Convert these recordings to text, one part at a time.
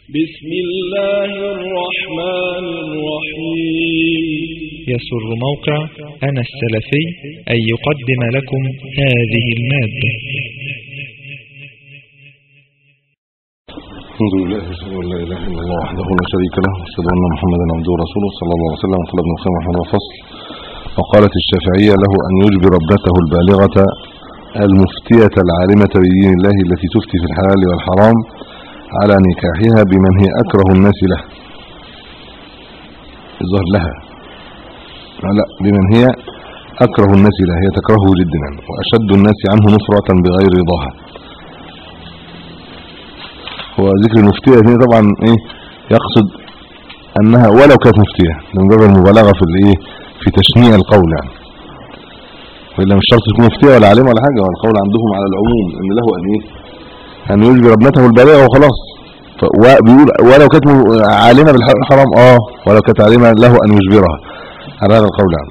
بسم الله الرحمن الرحيم يسر موقع أنا السلفي أن يقدم لكم هذه المادة الحمد لله أشهد أن لا إله إلا الله وحده لا شريك له وأشهد أن محمدا عبده ورسوله صلى الله عليه وسلم قال ابن القيم رحمه الله فصل وقالت الشافعية له أن يجبر ابنته البالغة المفتية العالمة بدين الله التي تفتي في الحلال والحرام على نكاحها بمن هي أكره الناس له الظهر لها لا بمن هي أكره الناس له هي تكرهه جدا وأشد الناس عنه نفرة بغير رضاها هو ذكر المفتية هنا طبعا ايه يقصد انها ولو كانت مفتية لمجرد المبالغة في الايه في تشنيع القول يعني والا مش شرط تكون مفتية ولا عالمة ولا حاجة والقول عندهم على العموم ان له ان ايه ان يجبر ابنته البالغة وخلاص وبيقول ولو كانت عالمة بالحرام اه ولو كانت عالمة له ان يجبرها على هذا القول يعني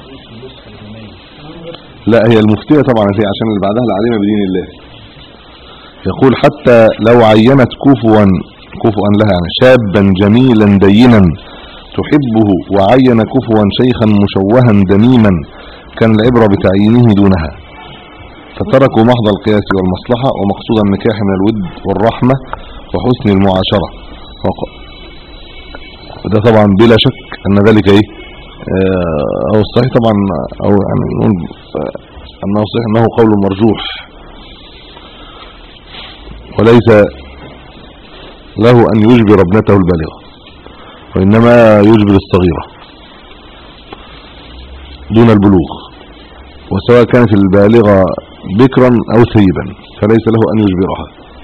لا هي المفتية طبعا هي عشان اللي بعدها العالمة بدين الله يقول حتى لو عينت كفوا كفوا لها يعني شابا جميلا دينا تحبه وعين كفوا شيخا مشوها دميما كان العبرة بتعيينه دونها فتركوا محض القياس والمصلحة ومقصود النكاح من الود والرحمة وحسن المعاشرة وده طبعا بلا شك ان ذلك ايه او الصحيح طبعا او يعني نقول انه صحيح انه قول مرجوح وليس له أن يجبر ابنته البالغة وإنما يجبر الصغيرة دون البلوغ وسواء كانت البالغة بكرا أو ثيبا فليس له أن يجبرها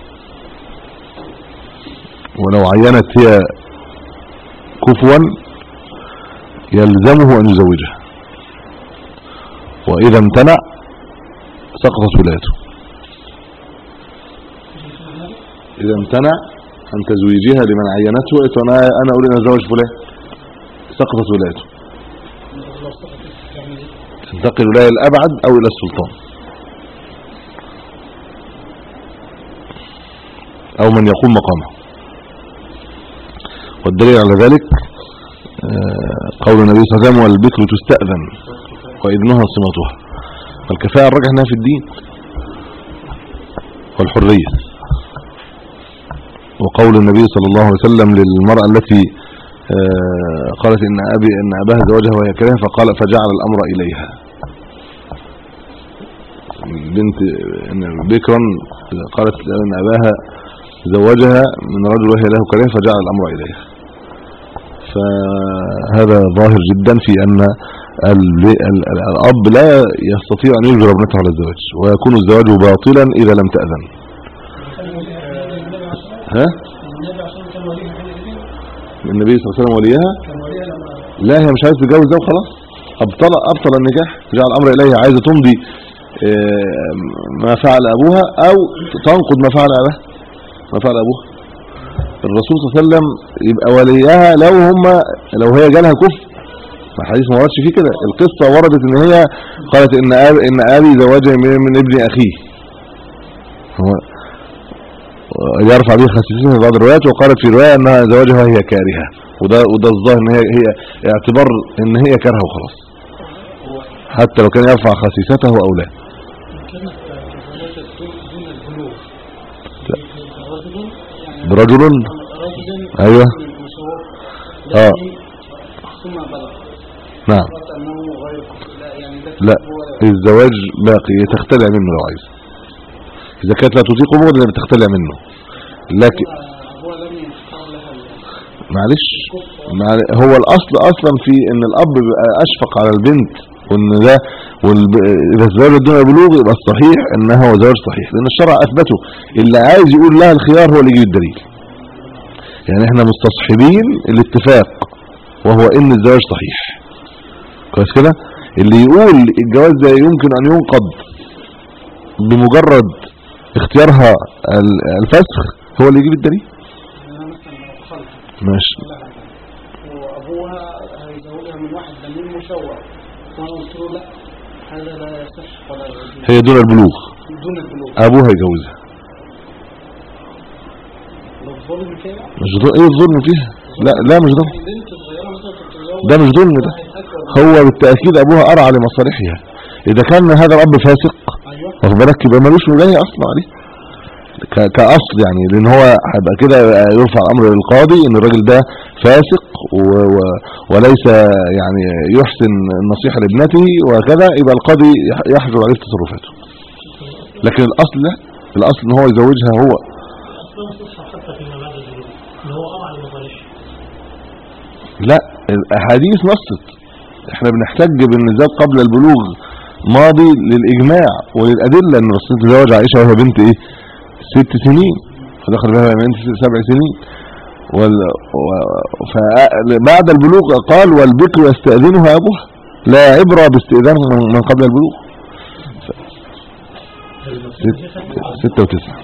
ولو عينت هي كفوا يلزمه أن يزوجها وإذا امتنع سقطت ولايته إذا امتنع عن تزويجها لمن عينته قلت انا انا اريد ان اتزوج فلان سقطت ولايته تنتقل ولايه الابعد او الى السلطان او من يقوم مقامه والدليل على ذلك قول النبي صلى الله عليه وسلم والبكر تستأذن وإذنها صمتها فالكفاءة الراجح انها في الدين والحرية وقول النبي صلى الله عليه وسلم للمرأة التي قالت إن أبي إن أباها زوجها وهي كريهة فقال فجعل الأمر إليها بنت بكرا قالت إن أباها زوجها من رجل وهي له كريهة فجعل الأمر إليها فهذا ظاهر جدا في أن الأب لا يستطيع أن يجبر ابنته على الزواج ويكون الزواج باطلا إذا لم تأذن ها النبي صلى الله عليه وسلم وليها لا هي مش عايزه تتجوز ده وخلاص ابطل ابطل النكاح جعل الامر اليها عايزه تمضي ما فعل ابوها او تنقض ما فعل ابوها ما فعل ابوها الرسول صلى الله عليه وسلم يبقى وليها لو هم لو هي جالها كفر الحديث ما وردش فيه كده القصه وردت ان هي قالت ان ابي ان ابي زوجها من ابن اخيه هو يرفع به خسيسين في بعض الروايات وقالت في روايه انها زواجها وهي كارهه وده وده الظاهر ان هي هي اعتبار ان هي كارهه وخلاص حتى لو كان يرفع خسيسته او لا برجل ايوه اه نعم لا الزواج باقي تختلع منه لو عايز اذا كانت لا تطيق بغض لا بتختلع منه لكن معلش هو الاصل اصلا في ان الاب بيبقى اشفق على البنت وان ده اذا الزواج دون بلوغ يبقى الصحيح انه هو زواج صحيح لان الشرع اثبته اللي عايز يقول لها الخيار هو اللي يجيب الدليل يعني احنا مستصحبين الاتفاق وهو ان الزواج صحيح كويس كده اللي يقول الجواز ده يمكن ان ينقض بمجرد اختيارها الفسخ هو اللي يجيب الدليل ماشي وابوها هيزوجها من واحد دليل مشوه وانا قلت له لا هذا لا يصح ولا يجوز هي دون البلوغ دون البلوغ ابوها يجوزها ده الظلم كده مش ظلم ايه الظلم فيها لا لا مش ظلم بنت صغيرة مثلا تتزوج ده مش ظلم ده واحد أكبر هو بالتأكيد ابوها ارعى لمصالحها اذا كان هذا الاب فاسق أيوه واخد بالك يبقى ملوش ولايه اصلا عليه ك- كاصل يعني لان هو هيبقى كده يرفع الامر للقاضي ان الراجل ده فاسق و و وليس يعني يحسن النصيحه لابنته وكذا يبقى القاضي يح- يحجر عليه في تصرفاته لكن الاصل لا الاصل ان هو يزوجها هو أصلا تصحى حتى فيما بعد البلوغ إن هو أضع لمصالحه لا الاحاديث نصت احنا بنحتج بان الزواج قبل البلوغ ماضي للاجماع وللادله ان الرسول تزوج عائشه وهي بنت ايه ست سنين فدخل بها من سبع سنين وال... و... فبعد البلوغ قال والبكر يستأذنها ابوها لا عبرة باستئذان من من قبل البلوغ ف... ست... ستة وتسعة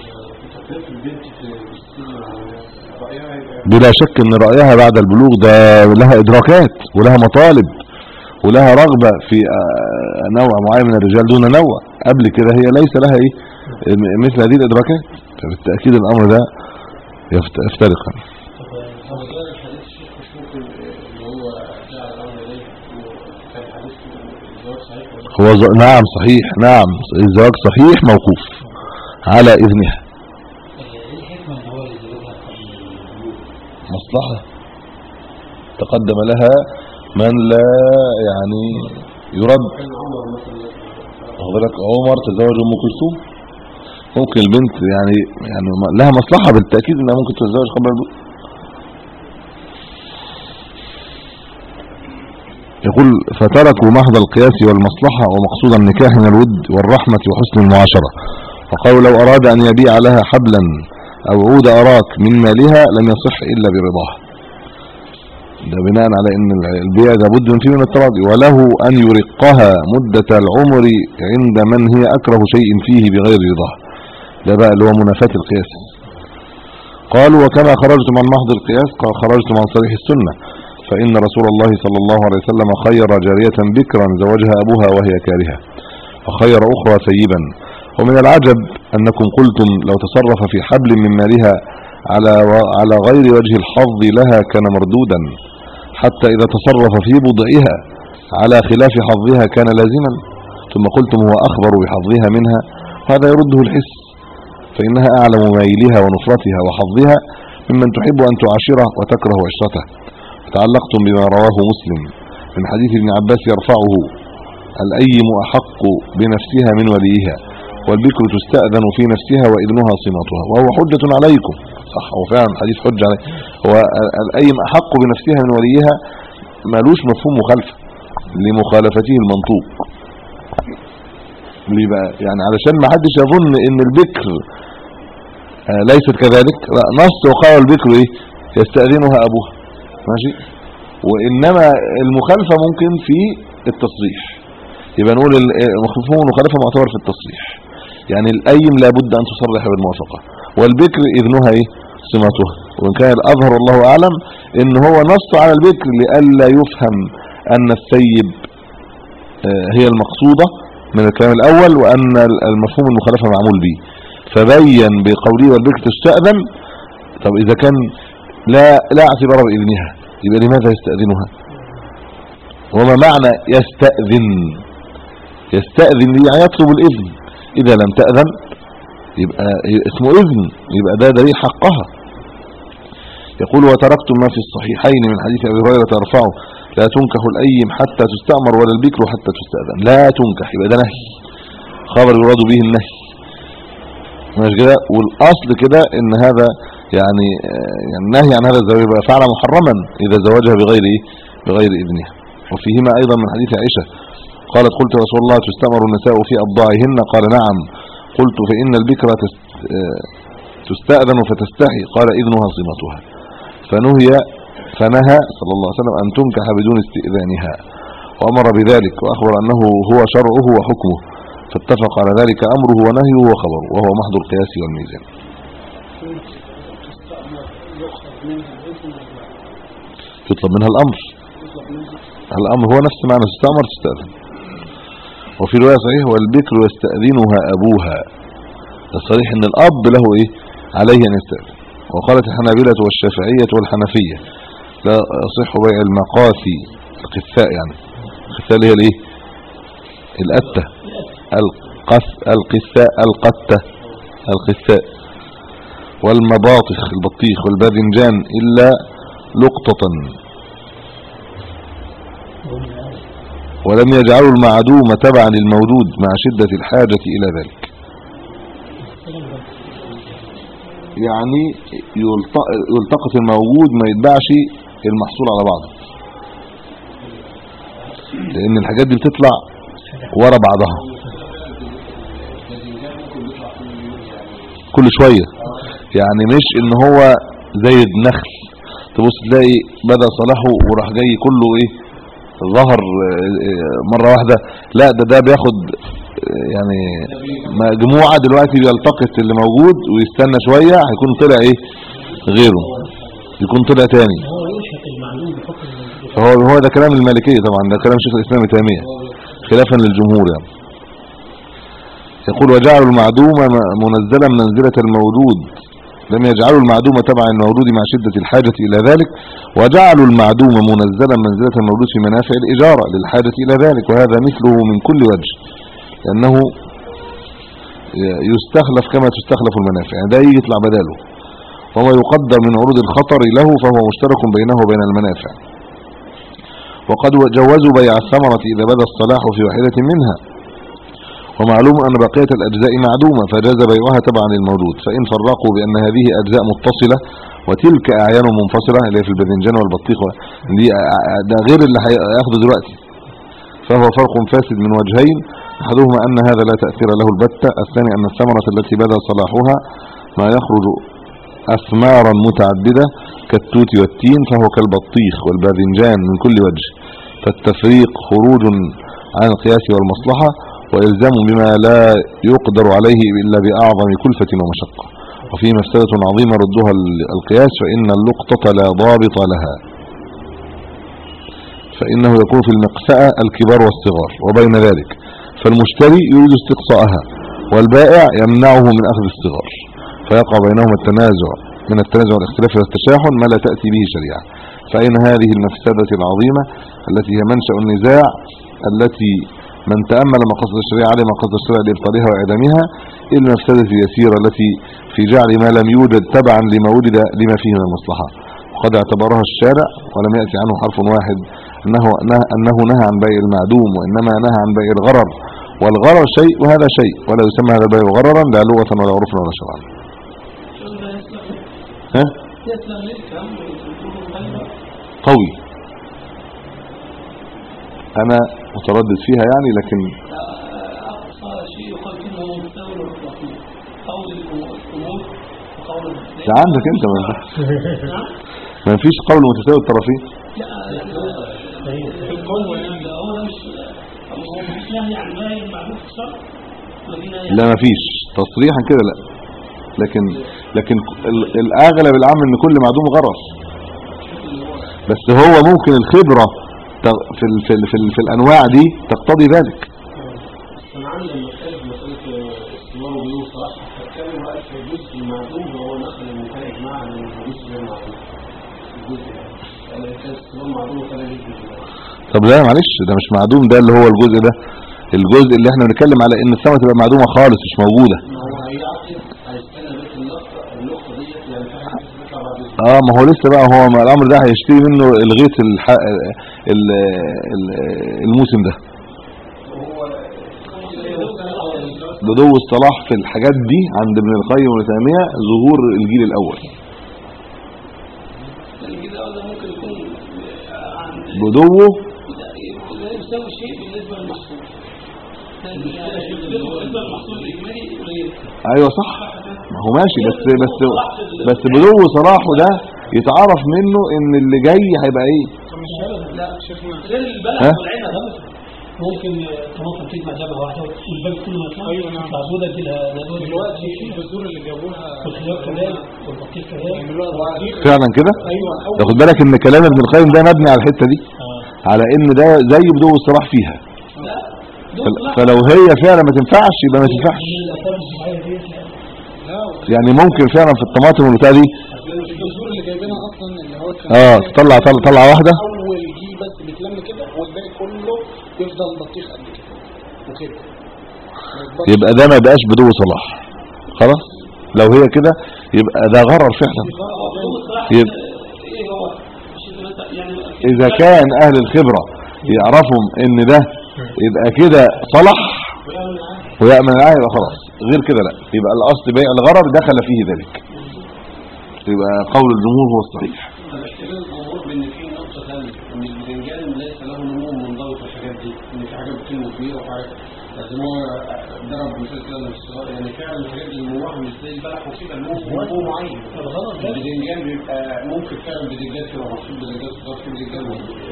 بلا شك ان رأيها بعد البلوغ ده لها ادراكات ولها مطالب ولها رغبة في آه، نوع معين من الرجال دون نوع قبل كده هي ليس لها ايه م- مثل هذه الادراكات فبالتأكيد الامر ده يفت- يفترق هو ز... نعم صحيح نعم الزواج صحيح موقوف على اذنها مصلحة تقدم لها من لا يعني يرد واخد بالك عمر تزوج ام كلثوم ممكن البنت يعني يعني لها مصلحة بالتأكيد انها ممكن تتزوج قبل البلوغ يقول فتركوا محض القياس والمصلحة ومقصود النكاح من الود والرحمة وحسن المعاشرة فقالوا لو أراد أن يبيع لها حبلا أو عود أراك من مالها لم يصح إلا برضاها ده بناء على ان البيع لابد من فيه من التراضي وله ان يرقها مدة العمر عند من هي اكره شيء فيه بغير رضاه ده بقى اللي هو منافاة القياس قالوا وكما خرجتم عن محض القياس قال خرجتم عن صريح السنة فإن رسول الله صلى الله عليه وسلم خير جارية بكرا زوجها أبوها وهي كارهة وخير أخرى ثيبا ومن العجب أنكم قلتم لو تصرف في حبل من مالها على على غير وجه الحظ لها كان مردودا حتى إذا تصرف في بضعها على خلاف حظها كان لازما ثم قلتم هو أخبر بحظها منها هذا يرده الحس فإنها أعلم ميلها ونفرتها وحظها ممن تحب أن تعاشره وتكره عشرته تعلقتم بما رواه مسلم من حديث ابن عباس يرفعه الأيم أحق بنفسها من وليها والبكر تستأذن في نفسها وإذنها صمتها وهو حجة عليكم صح هو فعلا حديث حجة عليه هو الأيم أحق بنفسها من وليها مالوش مفهوم مخالفة لمخالفته المنطوق ليه بقى يعني علشان ما حدش يظن ان البكر آه ليست كذلك لا نص وقال البكر ايه يستأذنها ابوها ماشي وانما المخالفة ممكن في التصريح يبقى نقول المفهوم المخالفة معتبر في التصريح يعني الايم لابد ان تصرح بالموافقة والبكر اذنها ايه سماتها وان كان الاظهر الله اعلم ان هو نص على البكر لئلا يفهم ان السيب آه هي المقصودة من الكلام الاول وان المفهوم المخالفة معمول به فبين بقوله والبكر تستأذن طب اذا كان لا لا اعتبار باذنها يبقى لماذا يستأذنها وما معنى يستأذن يستأذن يعني يطلب الاذن اذا لم تأذن يبقى اسمه اذن يبقى ده دليل حقها يقول وتركتم ما في الصحيحين من حديث ابي هريره يرفعه لا تنكح الايم حتى تستأمر ولا البكر حتى تستأذن لا تنكح يبقى ده نهي خبر يراد به النهي مش كده والاصل كده ان هذا يعني يعني النهي عن هذا الزواج يبقى فعل محرما اذا زوجها بغير ايه بغير اذنها وفيهما ايضا من حديث عائشه قالت قلت رسول الله تستأمر النساء في أبضاعهن قال نعم قلت فإن البكر تستأذن فتستحي قال إذنها صمتها فنهي فنهى صلى الله عليه وسلم أن تنكح بدون استئذانها وأمر بذلك وأخبر أنه هو شرعه وحكمه فاتفق على ذلك أمره ونهيه وخبره وهو محض القياس والميزان يطلب منها الأمر الأمر هو نفس معنى تستأمر تستأذن وفي رواية صحيح والبكر يستأذنها أبوها الصريح ان الأب له إيه عليه أن يستأذن وقالت الحنابلة والشافعية والحنفية لا يصح بيع المقاثي القثاء يعني القثاء اللي هي الايه الأتة القث القثاء القتة القثاء والمباطخ البطيخ والباذنجان إلا لقطة ولم يجعلوا المعدوم تبعا للمولود مع شدة الحاجة إلى ذلك يعني يلت- يلتقط الموجود ما يتباعش المحصول على بعضه لأن الحاجات دي بتطلع ورا بعضها كل شوية يعني مش ان هو زي النخل تبص تلاقي بدأ صلاحه وراح جاي كله ايه ظهر آه، آه، مرة واحدة لا ده ده بياخد آه، يعني مجموعة دلوقتي بيلتقط اللي موجود ويستنى شوية هيكون طلع ايه غيره يكون طلع تاني هو يلحق المعلوم بحكم الموجود فهو هو ده كلام المالكية طبعا ده كلام شيخ الإسلام ابن تيمية خلافا للجمهور يعني يقول وجعلوا المعدوم م- منزلا منزلة المولود لم يجعلوا المعدوم تبع المولود مع شدة الحاجة إلى ذلك وجعلوا المعدوم منزلا منزلة المولود في منافع الإجارة للحاجة إلى ذلك وهذا مثله من كل وجه لأنه ي- يستخلف كما تستخلف المنافع يعني ده يجي يطلع بداله وهو يقدر من عروض الخطر له فهو مشترك بينه وبين المنافع وقد جوزوا بيع الثمرة إذا بدا الصلاح في واحدة منها ومعلوم أن بقية الأجزاء معدومة فجاز بيعها تبعا للمولود فإن فرقوا بأن هذه أجزاء متصلة وتلك أعيان منفصلة اللي هي في الباذنجان والبطيخ و- دي أ- ده غير اللي هياخده دلوقتي فهو فرق فاسد من وجهين أحدهما أن هذا لا تأثير له البتة الثاني أن الثمرة التي بدا صلاحها ما يخرج أثمارا متعددة كالتوت والتين فهو كالبطيخ والباذنجان من كل وجه فالتفريق خروج عن القياس والمصلحة وإلزام بما لا يقدر عليه إلا بأعظم كلفة ومشقة وفيه مفسدة عظيمة ردها ال- القياس فإن اللقطة لا ضابط لها فإنه يكون في المقسأة الكبار والصغار وبين ذلك فالمشتري يريد استقصاءها والبائع يمنعه من أخذ الصغار فيقع بينهما التنازع من التنازع والاختلاف والتشاحن ما لا تأتي به شريعة فإن هذه المفسدة العظيمة التي هي منشأ النزاع التي من تأمل مقاصد الشريعة علم مقاصد الشريعة لإبطالها وإعدامها إلا المفسدة اليسيرة التي في جعل ما لم يوجد تبعا لما وجد لما فيه من المصلحة وقد اعتبرها الشارع ولم يأتي عنه حرف واحد أنه, أنه, أنه نهى عن بيع المعدوم وإنما نهى عن بيع الغرر والغرر شيء وهذا شيء ولا يسمى هذا البيع غررا لا لغة ولا عرفا ولا شرعا ها يسلم لك هم قوي انا متردد فيها يعني لكن أقصى شيء يقال فيه هو مستوى الرحمن قول الأمور وقول ده عندك انت ما ما فيش قول متساوي الطرفين في القوة يعني هو ده مش هو مش نهي عن نهي المعروف في الشرع الذين لا ما فيش تصريحا كده لا لكن لكن ال- الاغلب العام ان كل معدوم غرر بس هو ممكن الخبرة ت- في ال في ال في, ال في الانواع دي تقتضي ذلك انا عندي لما اتكلم في مساله استمرار وبيوم صح هتكلم بقى في الجزء المعدوم هو نقل النتائج مع الجزء غير معدوم الجزء ده يعني كان استمرار معدوم وكان جزء طب لا معلش ده مش معدوم ده اللي هو الجزء ده الجزء اللي احنا بنتكلم على ان السماء تبقى معدومة خالص مش موجودة ما هو هيعطي هيستنى بس النقطه النقطه ديت يعني في حاجه بتطلع بعد الجزء اه ما هو لسه بقى هو ما الامر ده هيشتري منه الغيث الح... ال... ال... الموسم ده بدو الصلاح في الحاجات دي عند ابن القيم وابن تيميه ظهور الجيل الاول يعني كده ده ممكن يكون عند بدوه لا يساوي شيء بالنسبة للمحصول بالنسبة للمحصول الإجمالي قليل ايوه صح ما هو ماشي بس بس بس بدو صلاحه ده يتعرف منه ان اللي جاي هيبقى ايه لا شفنا غير البلد ها؟ والعنب ممكن طماطم تجمع جبهة واحدة والبلد كله يطلع أيوة نعم. يطلع سودة دي لها ده دول دلوقتي البذور اللي جابوها والخيار كذلك والبطيخ كذلك يعملوها بعدين فعلا كده ايوه اول تاخد بالك ان كلام ابن القيم ده مبني على الحته دي على ان ده زي بدو الصلاح فيها فل- فلو هي فعلا ما تنفعش يبقى ما تنفعش الأفكار الصغيرة دي يعني ممكن فعلا في الطماطم والبتاع دي اللي هو كان اه تطلع طلع طلع واحده اول جي بس بيتلم كده والباقي كله يفضل بطيخ قد كده وكده ما يكبرش. يبقى ده ما يبقاش بدو صلاح خلاص لو هي كده يبقى ده غرر فعلا يبقى ايه هو مش انت مثلا يعني اذا كان اهل الخبرة يعرفوا ان ده يبقى كده صلح ويأمن معاه يبقى خلاص غير كده لا يبقى الاصل بيع الغرر دخل فيه ذلك يبقى قول الجمهور هو الصحيح الاحتمال الجمهور بان في نقطه ثانيه ان البتنجان ليس له نمو منضبط في الحاجات دي ان في حاجات بتنمو كبيره وحاجات لكن هو ضرب مثال كده للصغار يعني فعلا الحاجات اللي نموها مش زي البلح وكده نمو نمو معين البتنجان بيبقى ممكن فعلا بتنجان كده محطوط بتنجان صغار في بتنجان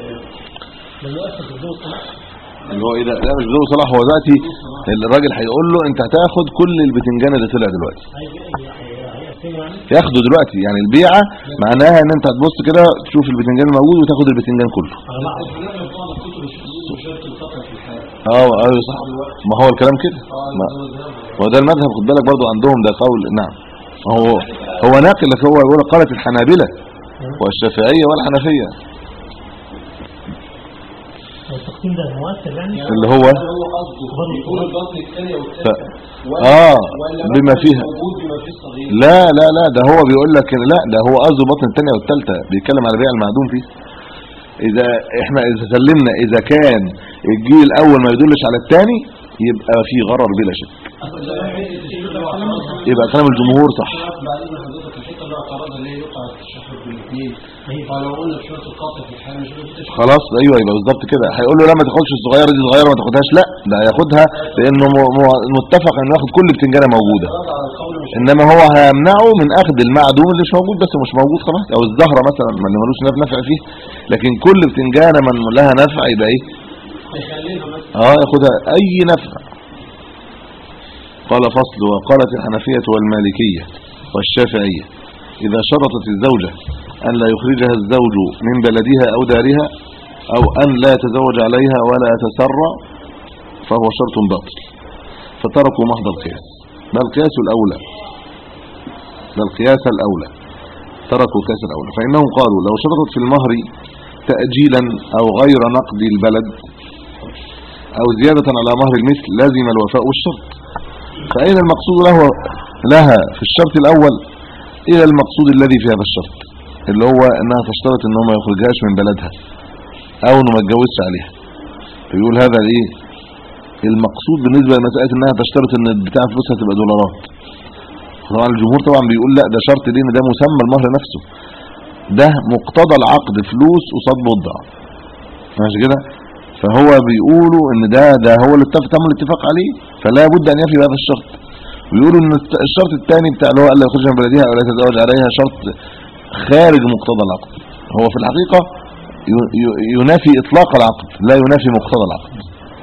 اللي هو ايه ده لا مش بدو صلاح هو دلوقتي الراجل هيقول له انت هتاخد كل البتنجان اللي طلع دلوقتي ياخده دلوقتي يعني البيعه معناها ان انت هتبص كده تشوف البتنجان الموجود وتاخد البتنجان كله اه ايوه صح ما هو الكلام كده ما هو ده المذهب خد بالك برضو عندهم ده قول نعم هو هو ناقل لك هو يقول قالت الحنابلة والشافعية والحنفية التقسيم ده مؤثر يعني اللي هو هو قصده يقول البطن الثانيه ف... والثالثه اه ولا بما فيها موجود بما فيه الصغير لا لا لا ده هو بيقول لك إن لا ده هو قصده بطن الثانية والثالثة بيتكلم على بيع المعدوم فيه اذا احنا اذا سلمنا اذا كان الجيل الاول ما يدلش على الثاني يبقى في غرر بلا شك يبقى كلام الجمهور صح بعدين حضرتك الحته اللي اعترضها اللي هي يقع التشهد بالاثنين فلو قلنا في شرط القاطع في الحال مش هيبقى في تشهد خلاص ايوه يبقى بالظبط كده هيقول له لا ما تاخدش الصغيره دي صغيره ما تاخدهاش لا ده هياخدها لانه م- م- متفق انه ياخد كل بتنجانه موجوده اعتراض على القول مش انما هو هيمنعه من اخذ المعدوم اللي مش موجود بس مش موجود خلاص او الزهره مثلا ما اللي ملوش نفع فيه لكن كل بتنجانه من لها نفع يبقى ايه هيخليها مثلا اه ياخدها اي نفع قال فصل وقالت الحنفية والمالكية والشافعية إذا شرطت الزوجة أن لا يخرجها الزوج من بلدها أو دارها أو أن لا يتزوج عليها ولا يتسرى فهو شرط باطل فتركوا محض القياس ما القياس الأولى ما القياس الأولى تركوا القياس الأولى فإنهم قالوا لو شرطت في المهر تأجيلا أو غير نقد البلد أو زيادة على مهر المثل لازم الوفاء والشرط فأين المقصود له لها في الشرط الأول إلى المقصود الذي في هذا الشرط اللي هو أنها تشترط أنه ما يخرجهاش من بلدها أو أنه ما يتجوزش عليها فيقول هذا إيه المقصود بالنسبة لمسألة أنها تشترط أن بتاع فلوسها تبقى دولارات طبعا الجمهور طبعا بيقول لا ده شرط ليه إن ده مسمى المهر نفسه ده مقتضى العقد فلوس قصاد بضع ماشي كده فهو بيقولوا ان ده ده هو اللي اتفق تم الاتفاق عليه فلا بد ان يفي بهذا الشرط ويقولوا ان الت- الشرط الثاني بتاع اللي هو الا يخرج من بلدها او لا يتزوج عليها شرط خارج مقتضى العقد هو في الحقيقة ي- ي- ينافي اطلاق العقد لا ينافي مقتضى العقد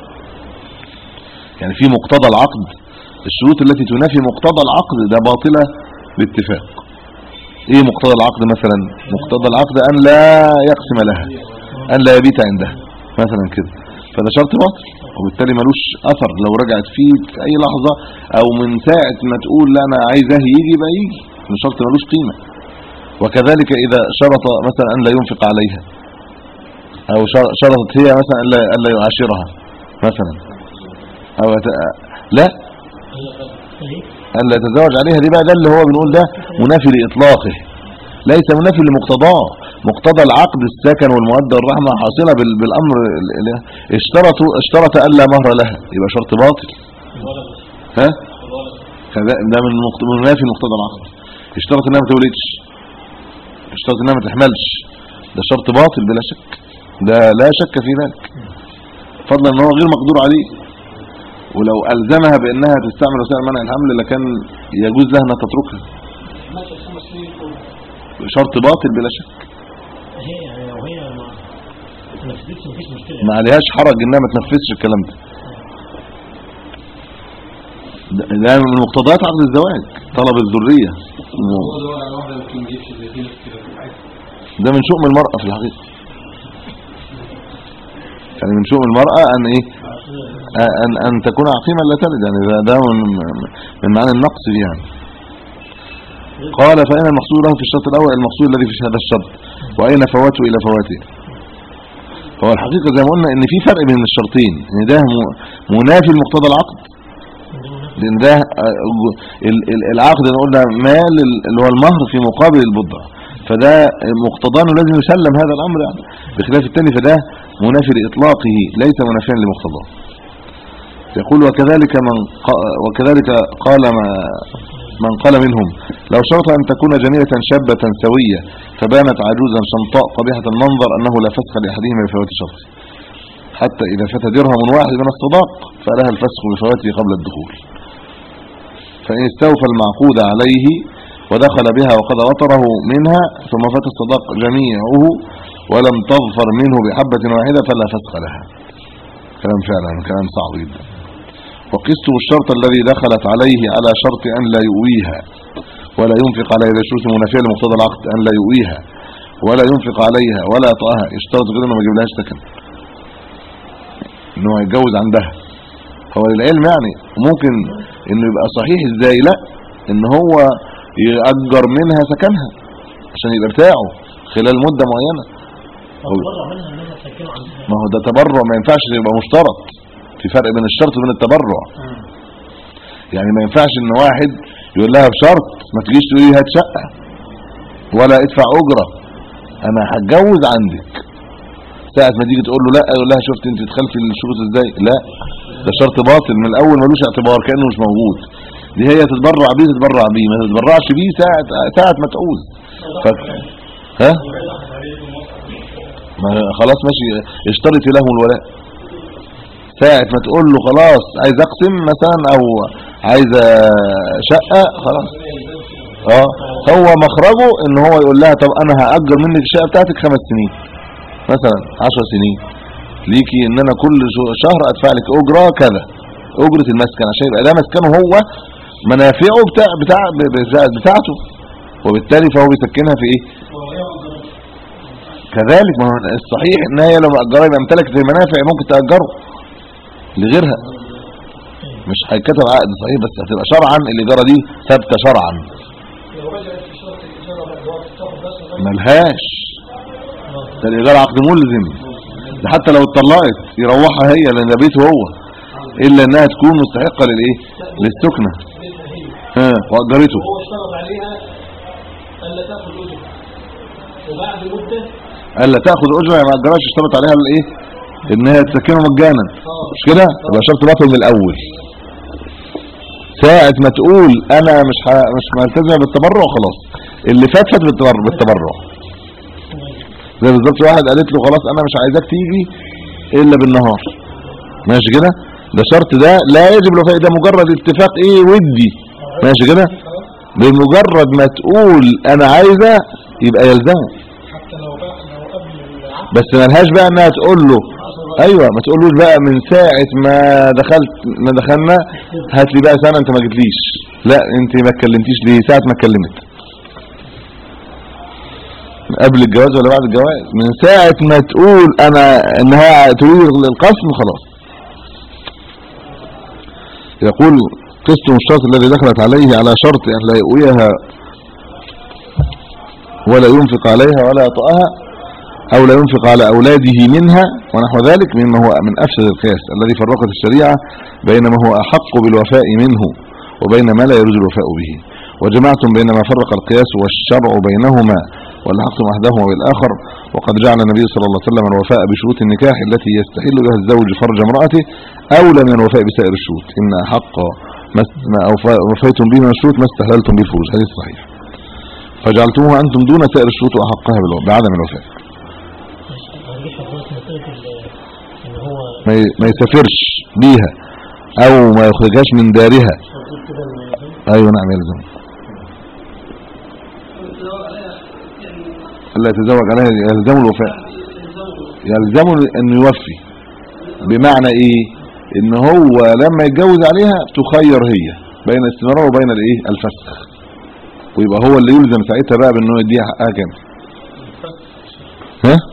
يعني في مقتضى العقد الشروط التي تنافي مقتضى العقد ده باطلة باتفاق ايه مقتضى العقد مثلا مقتضى العقد ان لا يقسم لها ان لا يبيت عندها مثلا كده فده شرط باطل وبالتالي ملوش اثر لو رجعت فيه في اي لحظة او من ساعة ما تقول لا انا عايزاه يجي يبقى يجي الشرط ملوش قيمة وكذلك اذا شرط مثلا ان لا ينفق عليها او شر- شرطت هي مثلا ان لا ان لا يعاشرها مثلا او يت- لا ان لا يتزوج عليها دي بقى ده اللي هو بنقول ده منافي لاطلاقه ليس منافي لمقتضاه مقتضى العقد السكن والمودة والرحمة حاصلة بال- بالامر ال- ال- اشترطوا اشترط الا مهر لها يبقى شرط باطل ها كذا ده من مقت- من منافي مقتضى العقد اشترط انها ما تولدش اشترط انها ما تحملش ده شرط باطل بلا شك ده لا شك في ذلك فضلا ان هو غير مقدور عليه ولو الزمها بانها تستعمل وسائل منع الحمل لكان يجوز لها انها تتركها شرط باطل بلا شك هي يعني لو هي ما ما نفذتش مفيش مشكله ما عليهاش حرج انها ما تنفذش الكلام ده ده ده من مقتضيات عقد الزواج طلب الذريه هو دور على واحده يمكن يجيبش زي دي كده في الحاجة. ده من شؤم المرأة في الحقيقة يعني من شؤم المرأة ان ايه ان ان تكون عقيما لا تلد يعني ده, ده من من معنى النقص دي يعني قال فأين المقصود له في الشرط الأول المقصود الذي في هذا الشرط وأين فواته إلى فواته فهو الحقيقة زي ما قلنا ان في فرق بين الشرطين ان ده م- منافي لمقتضى العقد لان ده آه، ال- ال- العقد اللي قلنا مال ال- اللي هو المهر في مقابل البضع فده مقتضاه إنه لازم يسلم هذا الامر يعني بخلاف الثاني فده منافي لاطلاقه ليس منافيا لمقتضاه يقول وكذلك من ق- وكذلك قال ما من قال منهم لو شرط أن تكون جميلة شابة سوية فبانت عجوزا شمطاء قبيحة المنظر أنه لا فسخ لأحدهما بفوات شرط حتى إذا فات درهم واحد من الصداق فلها الفسخ بفواته قبل الدخول فإن استوفى المعقود عليه ودخل بها وقد وطره منها ثم فات الصداق جميعه ولم تظفر منه بحبة واحدة فلا فسخ لها كلام فعلا كلام صعب جدا وقسته الشرط الذي دخلت عليه على شرط أن لا يؤويها ولا ينفق عليها إذا شروط منافية لمقتضى العقد أن لا يؤويها ولا ينفق عليها ولا يطأها يشترط كده انه ما يجيبلهاش سكن انه يتجوز عندها هو للعلم يعني ممكن انه يبقى صحيح ازاي لا ان هو يأجر منها سكنها عشان يبقى بتاعه خلال مدة معينة فبره منها ان انا ساكنه عندها ما هو ده تبرع ما ينفعش يبقى مشترط في فرق بين الشرط وبين التبرع يعني ما ينفعش ان واحد يقول لها بشرط ما تجيش تقول لي هات شقه ولا ادفع اجره انا هتجوز عندك ساعه ما تيجي تقول له لا يقول لها شفت انت تخلفي الشروط ازاي لا ده شرط باطل من الاول ملوش اعتبار كانه مش موجود دي هي تتبرع بيه تتبرع بيه ما تتبرعش بيه ساعه ساعه ما تعوز ف... ها ما خلاص ماشي اشترطي له الولاء ساعة ما تقول له خلاص عايز اقسم مثلا او عايز شقة خلاص اه هو مخرجه ان هو يقول لها طب انا هأجر منك الشقة بتاعتك خمس سنين مثلا عشر سنين ليكي ان انا كل شو- شهر ادفع لك اجرة كذا اجرة المسكن عشان يبقى ده مسكنه هو منافعه بتاع بتاع بتاع- بتاعته وبالتالي فهو بيسكنها في ايه كذلك ما هو الصحيح ان هي لو مأجره يبقى امتلكت المنافع ممكن تأجره لغيرها مش هيتكتب عقد صحيح بس هتبقى شرعا الإجارة دي ثابتة شرعا لو رجعت في شرط الإجارة بعد وقت تاخد بس لغاية ملهاش ده الإجارة عقد ملزم ده حتى لو اتطلقت يروحها هي لأن ده بيته هو إلا إنها تكون مستحقة للإيه للسكنة بيتها هي ها وأجرته وهو اشترط عليها ألا تاخد أجرة وبعد مدة ألا تأخذ أجرة ما أجراش اشترط عليها الإيه إن هي تسكنه مجانا مش كده يبقى شرط باطل من الأول ساعة ما تقول أنا مش ح... مش ملتزمة بالتبرع خلاص اللي فات فات بالتبرع, بالتبرع. زي بالظبط واحد قالت له خلاص أنا مش عايزاك تيجي إلا بالنهار ماشي كده ده شرط ده لا يجب له فائدة مجرد اتفاق إيه ودي ماشي كده بمجرد ما تقول أنا عايزة يبقى يلزمه حتى لو بقى لو قبل العقد بس ملهاش بقى انها تقول له ايوه ما تقولوش بقى من ساعه ما دخلت ما دخلنا هات لي بقى سنه انت ما جيتليش لا انت ما اتكلمتيش ليه ساعه ما اتكلمت قبل الجواز ولا بعد الجواز من ساعه ما تقول انا انها تريد القسم خلاص يقول قسط الشرط الذي دخلت عليه على شرط ان لا يؤويها ولا ينفق عليها ولا يطأها أو لا ينفق على أولاده منها ونحو ذلك مما هو من أفسد القياس الذي فرقت الشريعة بين ما هو أحق بالوفاء منه وبين ما لا يجوز الوفاء به وجمعتم بين ما فرق القياس والشرع بينهما والحقتم أحدهما بالآخر وقد جعل النبي صلى الله عليه وسلم الوفاء بشروط النكاح التي يستحل بها الزوج فرج امرأته أولى من الوفاء بسائر الشروط إن أحق ما است- ما أوفا- وفيتم به من الشروط ما استهللتم به الفروج حديث صحيح فجعلتموها أنتم دون سائر الشروط وأحقها بالوفاء بعدم الوفاء هنجيب حضرتك مسألة ال- ان هو ما ي- ما يسافرش بيها او ما يخرجهاش من دارها شرط كده ان يلزم ايوه نعم يلزم الا يتزوج عليها يلزم الوفاء يلزم انه يوفي بمعنى ايه ان هو لما يتجوز عليها تخير هي بين الاستمرار وبين الايه الفسخ ويبقى هو اللي يلزم ساعتها بقى بانه يديها حقها كام ها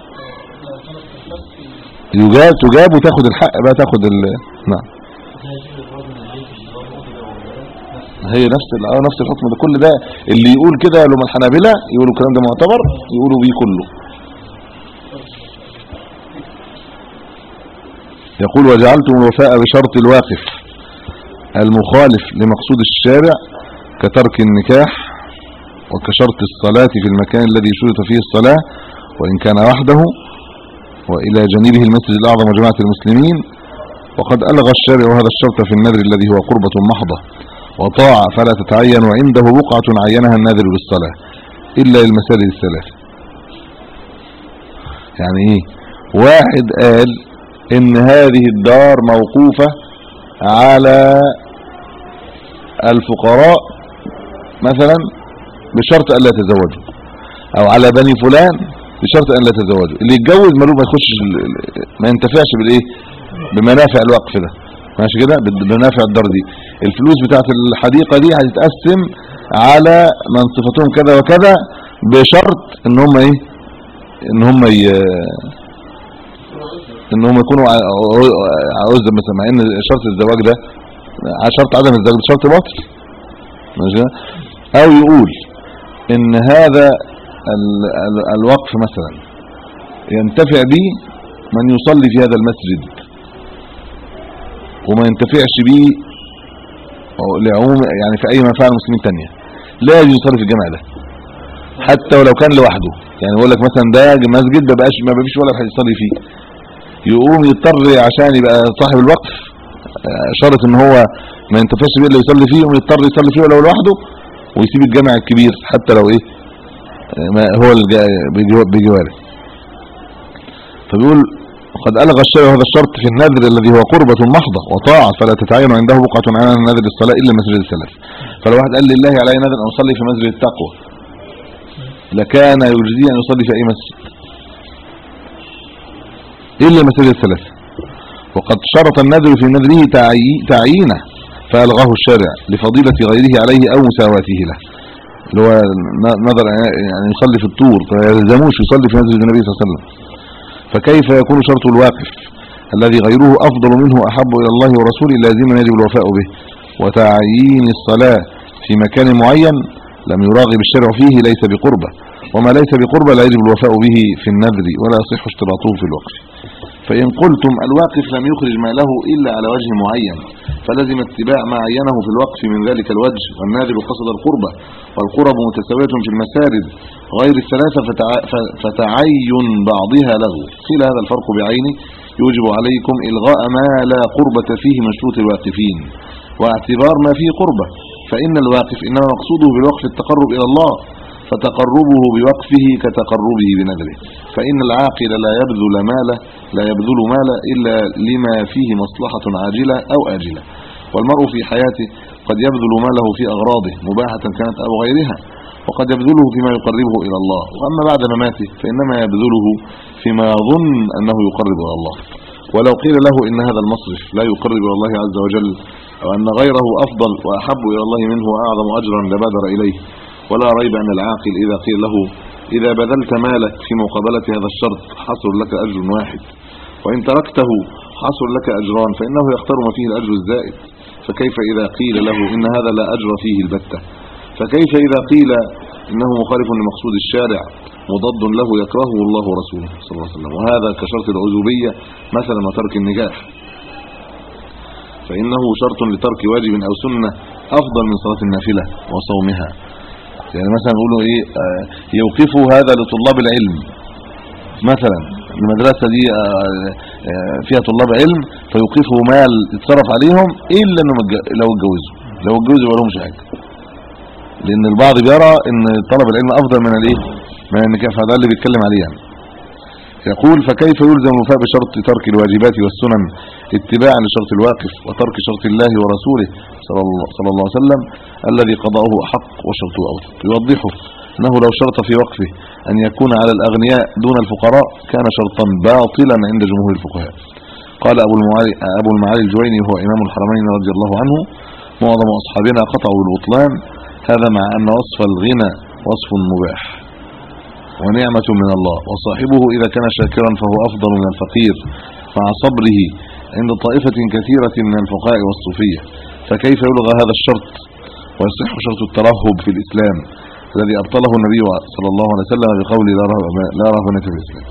يجاب تجاب وتاخد الحق بقى تاخد ال نعم هي نفس ال- اه نفس الحكم ده كل ده اللي يقول كده لما الحنابلة يقولوا الكلام ده معتبر يقولوا بيه كله يقول وجعلتم الوفاء بشرط الواقف المخالف لمقصود الشارع كترك النكاح وكشرط الصلاة في المكان الذي شرط فيه الصلاة وإن كان وحده وإلى جانبه المسجد الأعظم وجماعة المسلمين وقد ألغى الشارع هذا الشرط في النذر الذي هو قربة محضة وطاع فلا تتعين وعنده بقعة عينها الناذر للصلاة إلا للمساجد الثلاثة يعني إيه واحد قال إن هذه الدار موقوفة على الفقراء مثلا بشرط أن لا يتزوجوا أو على بني فلان بشرط أن لا يتزوجوا اللي يتجوز ملوك ما يخش ال- ال- ما ينتفعش بالإيه بمنافع الوقف ده ماشي كده بال- بمنافع الدار دي الفلوس بتاعت الحديقة دي هتتقسم على من صفتهم كذا وكذا بشرط ان هم ايه ان هم ي... ان هم يكونوا ع- عاوز مثلا مع ان شرط الزواج ده شرط عدم الزواج ده شرط باطل ماشي كده؟ او يقول ان هذا ال... ال... الوقف مثلا ينتفع به من يصلي في هذا المسجد وما ينتفعش به لعموم يعني في اي منفعه المسلمين تانية لا يجوز يصلي في الجامع ده حتى ولو كان لوحده يعني يقول لك مثلا ده مسجد ما بقاش ما بقاش ولا حد يصلي فيه يقوم يضطر عشان يبقى صاحب الوقف آه، شرط ان هو ما ينتفعش بيه الا يصلي فيه يقوم يضطر يصلي فيه ولو لوحده ويسيب الجامع الكبير حتى لو ايه آه، ما هو الج- بجوا- بجواره فبيقول وقد ألغى الشيء هذا الشرط في النذر الذي هو قربة محضة وطاعة فلا تتعين عنده بقعة عن النذر الصلاة إلا مسجد الثلاث فلو واحد قال لله علي نذر أن أصلي في مسجد التقوى لكان يجزي أن يصلي في أي مسجد إلا مسجد الثلاث وقد شرط النذر في نذره تعيي- تعيينه فألغاه الشارع لفضيلة غيره عليه أو مساواته له اللي هو ن- نظر يعني يصلي في الطور فيلزموش يصلي في مسجد النبي صلى الله عليه وسلم فكيف يكون شرط الواقف الذي غيره أفضل منه أحب إلى الله ورسوله لازما يجب الوفاء به وتعيين الصلاة في مكان معين لم يراغب الشرع فيه ليس بقربة وما ليس بقربة لا يجب الوفاء به في النذر ولا يصح اشتراطه في الوقف فإن قلتم الواقف لم يخرج ماله إلا على وجه معين فلزم اتباع ما عينه في الوقف من ذلك الوجه والناذر قصد القربة والقرب متساوية في المسارد غير الثلاثة فتع... ف- فتعين بعضها له قيل هذا الفرق بعينه يوجب عليكم إلغاء ما لا قربة فيه من شروط الواقفين واعتبار ما فيه قربة فإن الواقف إنما مقصوده بالوقف التقرب إلى الله فتقربه بوقفه كتقربه بنذره فإن العاقل لا يبذل ماله لا يبذل ماله إلا لما فيه مصلحة عاجلة أو آجلة والمرء في حياته قد يبذل ماله في أغراضه مباحة كانت أو غيرها وقد يبذله فيما يقربه إلى الله وأما بعد مماته فإنما يبذله فيما يظن أنه يقرب إلى الله ولو قيل له إن هذا المصرف لا يقرب إلى الله عز وجل أو أن غيره أفضل وأحب إلى الله منه وأعظم أجرا لبادر إليه ولا ريب أن العاقل إذا قيل له إذا بذلت مالك في مقابلة هذا الشرط حصل لك أجر واحد وإن تركته حصل لك أجران فإنه يختار ما فيه الأجر الزائد فكيف إذا قيل له إن هذا لا أجر فيه البتة فكيف إذا قيل إنه مخالف لمقصود الشارع مضاد له يكرهه الله ورسوله صلى الله عليه وسلم وهذا كشرط العزوبية مثلا وترك النجاح فإنه شرط لترك واجب أو سنة أفضل من صلاة النافلة وصومها يعني مثلا يقولوا إيه آه، يوقفوا هذا لطلاب العلم مثلا المدرسة دي آه، آه، فيها طلاب علم فيوقفوا مال يتصرف عليهم إلا إنه متج- لو اتجوزوا لو اتجوزوا يبقى لهمش حاجة لأن البعض بيرى إن طلب العلم أفضل من الإيه من النكاح فده اللي بيتكلم عليه يعني يقول فكيف يلزم الوفاء بشرط ترك الواجبات والسنن اتباعا لشرط الواقف وترك شرط الله ورسوله صلى الله, صلى الله عليه وسلم الذي قضاه أحق وشرطه أوثق يوضحه أنه لو شرط في وقفه أن يكون على الأغنياء دون الفقراء كان شرطا باطلا عند جمهور الفقهاء قال أبو المعالي, أبو المعالي الجويني وهو إمام الحرمين رضي الله عنه معظم أصحابنا قطعوا بالبطلان هذا مع أن وصف الغنى وصف مباح ونعمة من الله وصاحبه إذا كان شاكرا فهو أفضل من الفقير مع صبره عند طائفة كثيرة من الفقهاء والصوفية فكيف يلغى هذا الشرط ويصح شرط الترهب في الإسلام الذي أبطله النبي صلى الله عليه وسلم بقوله لا رهب لا رهبنة في الإسلام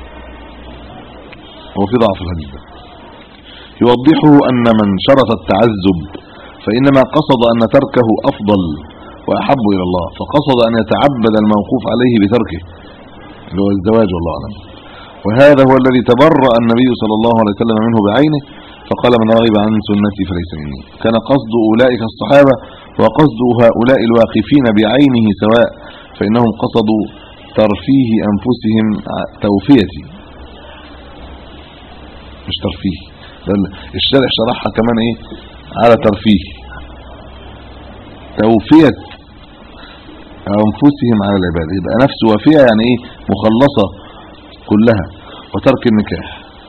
وفي ضعف الحديث ده. يوضحه أن من شرط التعذب فإنما قصد أن تركه أفضل وأحب إلى الله فقصد أن يتعبد الموقوف عليه بتركه اللي هو الزواج والله أعلم وهذا هو الذي تبرأ النبي صلى الله عليه وسلم منه بعينه فقال من رغب عن سنتي فليس مني كان قصد أولئك الصحابة وقصد هؤلاء الواقفين بعينه سواء فإنهم قصدوا ترفيه أنفسهم ع- توفيتي مش ترفيه بل الشارع شرحها كمان ايه على ترفيه توفية أنفسهم على العبادة يبقى نفس وافية يعني ايه مخلصة كلها وترك النكاح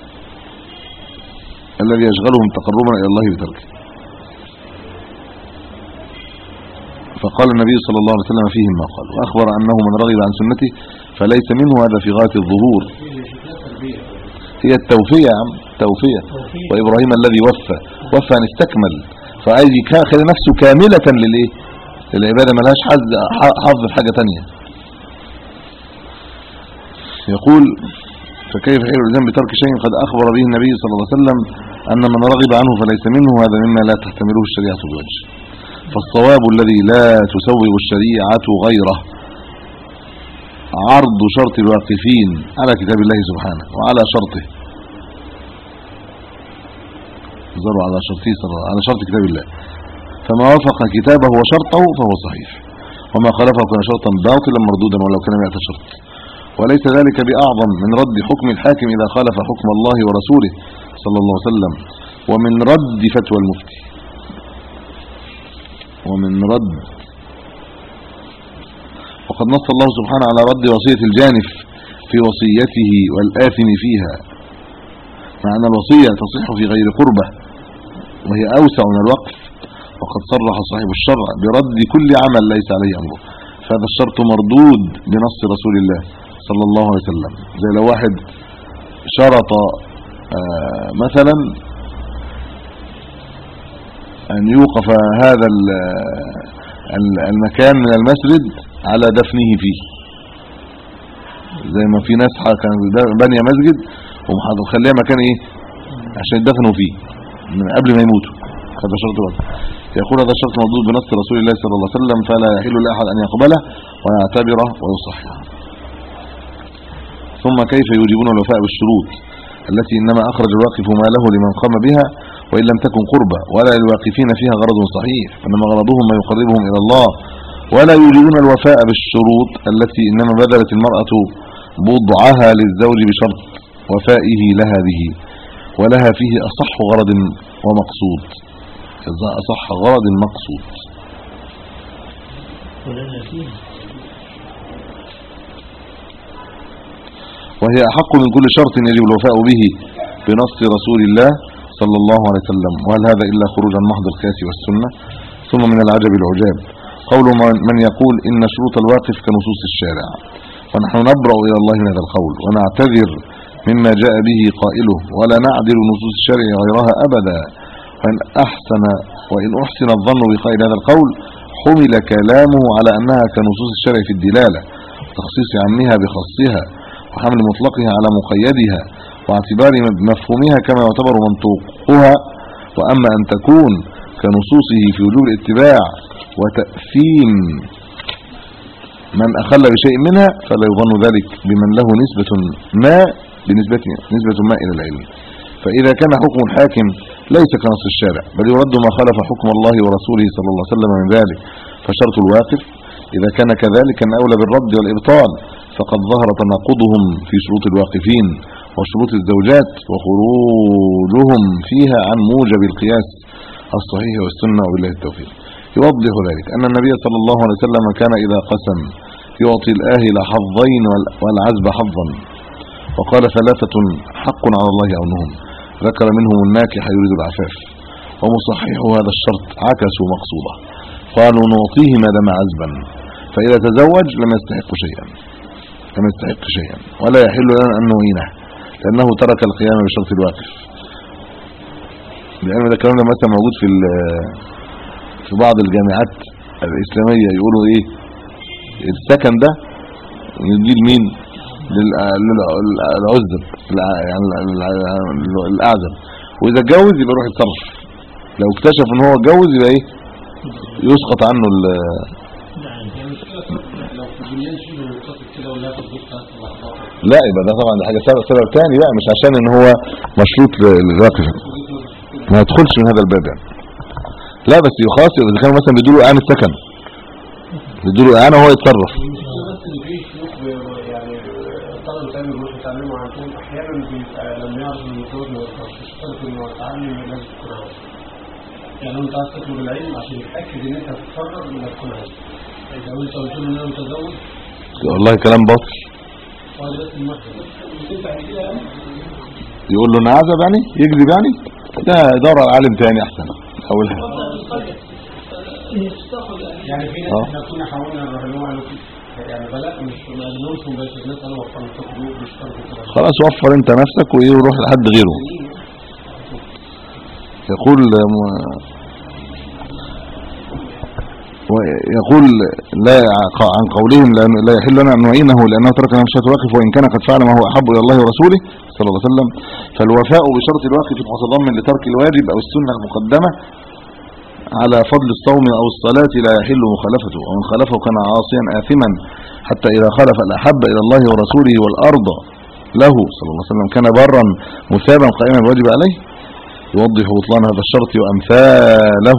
الذي يشغلهم تقربا إلى الله بتركه فقال النبي صلى الله عليه وسلم فيهم ما قال وأخبر أنه من رغب عن سنته فليس منه هذا في غاية الظهور هي التوفية يا عم توفية وإبراهيم الذي وفى وفى أن استكمل فعايز يخلي نفسه كاملة للإيه للعبادة ملهاش حظ حظ في حاجة تانية يقول فكيف حيل الإنسان بترك شيء قد أخبر به النبي صلى الله عليه وسلم أن من رغب عنه فليس منه هذا مما لا تحتمله الشريعة بوجه فالصواب الذي لا تسوغ الشريعة غيره عرض شرط الواقفين على كتاب الله سبحانه وعلى شرطه زروا على شرطه صلى الله على شرط كتاب الله فما وافق كتابه وشرطه فهو صحيح وما خالفه كان شرطا باطلا مردودا ولو كان مئة شرط وليس ذلك بأعظم من رد حكم الحاكم إذا خالف حكم الله ورسوله صلى الله عليه وسلم ومن رد فتوى المفتي ومن رد وقد نص الله سبحانه على رد وصية الجانف في وصيته والآثم فيها مع أن الوصية تصح في غير قربة وهي أوسع من الوقف وقد صرح صاحب الشرع برد كل عمل ليس عليه أمره فهذا الشرط مردود بنص رسول الله صلى الله عليه وسلم زي لو واحد شرط آه، مثلا أن يوقف هذا ال- ال- المكان من المسجد على دفنه فيه زي ما في ناس ح- كان بانيه مسجد ومخليها مكان ايه عشان يدفنوا فيه من قبل ما يموتوا هذا شرط برضه يقول هذا الشرط مردود بنص رسول الله صلى الله عليه وسلم فلا يحل لاحد ان يقبله ويعتبره ويصححه ثم كيف يوجبون الوفاء بالشروط التي انما اخرج الواقف ما له لمن قام بها وان لم تكن قربة ولا للواقفين فيها غرض صحيح انما غرضهم ما يقربهم الى الله ولا يوجبون الوفاء بالشروط التي انما بذلت المرأة بضعها للزوج بشرط وفائه لها به ولها فيه اصح غرض ومقصود اصح غرض مقصود ولنا فيه وهي أحق من كل شرط يجب الوفاء به بنص رسول الله صلى الله عليه وسلم وهل هذا إلا خروج عن محض القياس والسنة ثم من العجب العجاب قول من- من يقول إن شروط الواقف كنصوص الشارع ونحن نبرأ إلى الله من هذا القول ونعتذر مما جاء به قائله ولا نعدل نصوص الشارع غيرها أبدا وإن أحسن وإن أحسن الظن بقائل هذا القول حمل كلامه على أنها كنصوص الشارع في الدلالة تخصيص عمها بخصها وحمل مطلقها على مقيدها واعتبار مفهومها كما يعتبر منطوقها وأما أن تكون كنصوصه في وجوب الاتباع وتأثيم من أخل بشيء منها فلا يظن ذلك بمن له نسبة ما بنسبة نسبة ما إلى العلم فإذا كان حكم الحاكم ليس كنص الشارع بل يرد ما خالف حكم الله ورسوله صلى الله عليه وسلم من ذلك فشرط الواقف إذا كان كذلك أن أولى بالرد والإبطال فقد ظهر تناقضهم في شروط الواقفين وشروط الزوجات وخروجهم فيها عن موجب القياس الصحيح والسنة وبالله التوفيق يوضح ذلك أن النبي صلى الله عليه وسلم كان إذا قسم يعطي الآهل حظين وال- والعزب حظا وقال ثلاثة حق على الله أونهم ذكر منهم الناكح يريد العفاف ومصحح هذا الشرط عكسوا مقصوده قالوا نعطيه ما دام عزبا فإذا تزوج لم يستحق شيئا لم يستحق شيئا ولا يحل لنا أن نعينه لأنه ترك القيام بشرط الواقف لأن ده الكلام ده مثلا موجود في ال- في بعض الجامعات الاسلاميه يقولوا ايه السكن ده نديه لمين لل- لل- للعزب الع- يعني ال- ال- الاعزب واذا اتجوز يبقى يروح يتصرف لو اكتشف ان هو اتجوز يبقى ايه يسقط عنه ال- لو في بنيان شبه منتصف كده ولا في الضغط ثلاث لحظات لا يبقى ده طبعا ده حاجه سبب سبب تاني بقى مش عشان ان هو مشروط ل- للواقف ما يدخلش من هذا الباب يعني لا بس خلاص اذا كانوا مثلا بيدوا له اعانه سكن بيدوا له اعانه وهو يتصرف المشكلة بس اللي فيه شيوخ بي- يعني طلبة علم بيروحوا يتعلموا عندهم أحيانا بيبقى لما يعرف إن الزوج ما يقدرش مش شرط إنه يتعلم لازم تكون عاوز يعني أنت عايز تطلب العلم عشان يتأكد إن أنت هتتخرج إنك تكون عاوز يعني لو أنت قلت له إن أنا متزوج والله كلام باطل وهذا بس المكتب تنفع كده يعني يقول له انا عزب يعني يكذب يعني لا يدور على عالم تاني احسن اولها يعني في ناس آه. احنا كنا حاولنا نروح لهم قالوا كده. يعني بلاء مش ما قالولهمش مباشر الناس قالوا وفروا التقدير مش فرق كده خلاص وفر انت نفسك وايه وروح لحد غيره يقول م- ويقول لا ع- عن قولهم لا لا يحل لنا ان نعينه لانه ترك نفسه واقف وان كان قد فعل ما هو احب الى الله ورسوله صلى الله عليه وسلم فالوفاء بشرط الواقف متضمن لترك الواجب او السنه المقدمه على فضل الصوم او الصلاه لا يحل مخالفته ومن خالفه كان عاصيا اثما حتى اذا خالف الاحب الى الله ورسوله والارض له صلى الله عليه وسلم كان برا مثابا قائما الواجب عليه يوضح بطلان هذا الشرط وامثاله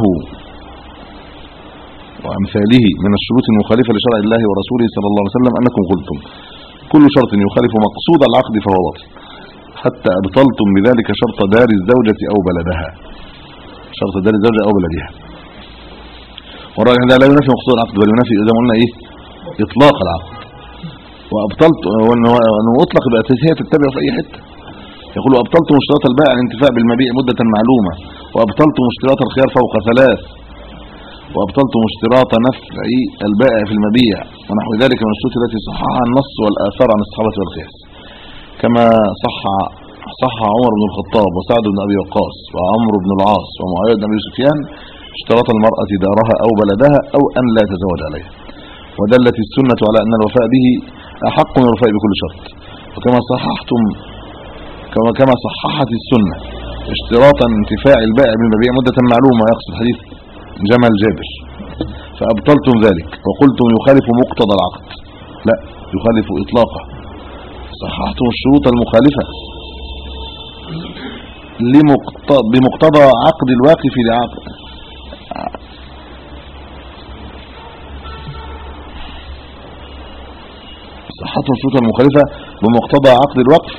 وامثاله من الشروط المخالفه لشرع الله ورسوله صلى الله عليه وسلم انكم قلتم كل شرط يخالف مقصود العقد فهو باطل حتى ابطلتم بذلك شرط دار الزوجه او بلدها شرط دار الزوجه او بلدها والراجح ده لا ينافي مقصود العقد بل ينافي اذا قلنا ايه اطلاق العقد وابطلت وانه أنه اطلق بقى هي تتبع في اي حته يقول وابطلتم اشتراط البائع الانتفاع بالمبيع مده معلومه وابطلتم اشتراط الخيار فوق ثلاث وابطلتم اشتراط نفع البائع في المبيع ونحو ذلك من الشروط التي صححها النص والاثار عن الصحابه والقياس كما صح صح عمر بن الخطاب وسعد بن ابي وقاص وعمرو بن العاص ومعاويه بن ابي سفيان اشتراط المراه دارها او بلدها او ان لا يتزوج عليها ودلت السنه على ان الوفاء به احق من الوفاء بكل شرط وكما صححتم كما كما صححت السنه اشتراط انتفاع البائع بالمبيع مده معلومه يقصد حديث جمل جابر فابطلتم ذلك وقلتم يخالف مقتضى العقد لا يخالف اطلاقه صححتم الشروط المخالفه لمقتضى بمقتضى عقد الواقف لعقد صحتم الشروط المخالفه بمقتضى عقد الوقف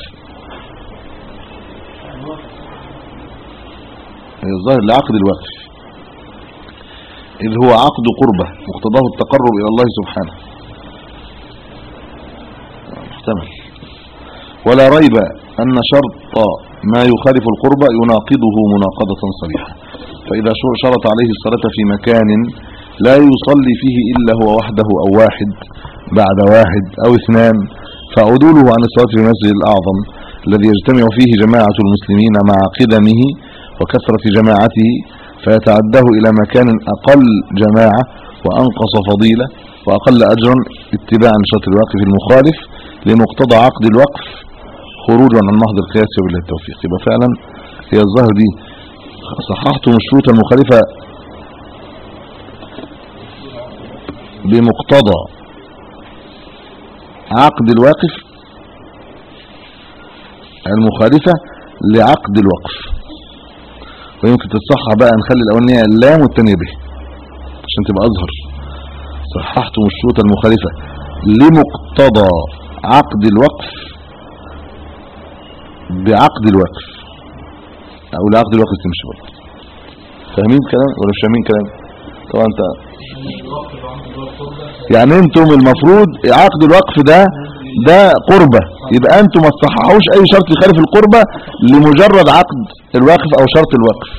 هي الظاهر لعقد الوقف إذ هو عقد قربة مقتضاه التقرب إلى الله سبحانه محتمل ولا ريب أن شرط ما يخالف القربة يناقضه مناقضة صريحة فإذا شرط عليه الصلاة في مكان لا يصلي فيه إلا هو وحده أو واحد بعد واحد أو اثنان فعدوله عن الصلاة في المسجد الأعظم الذي يجتمع فيه جماعة المسلمين مع قدمه وكثرة جماعته فيتعده إلى مكان أقل جماعة وأنقص فضيلة وأقل أجرا اتباعا لشرط الواقف المخالف لمقتضى عقد الوقف خروجا عن نهض القياس وبالله التوفيق يبقى فعلا هي الظاهر دي صححتم الشروط المخالفة بمقتضى عقد الواقف المخالفة لعقد الوقف ويمكن تصحح بقى نخلي الاولانيه اللام والثانيه به عشان تبقى اظهر صححتم الشروط المخالفه لمقتضى عقد الوقف بعقد الوقف او لعقد الوقف تمشي برضه فاهمين كلام ولا مش فاهمين كلام طبعا انت يعني انتم المفروض عقد الوقف ده ده قربة يبقى انتم ما تصححوش اي شرط يخالف القربة لمجرد عقد الواقف او شرط الوقف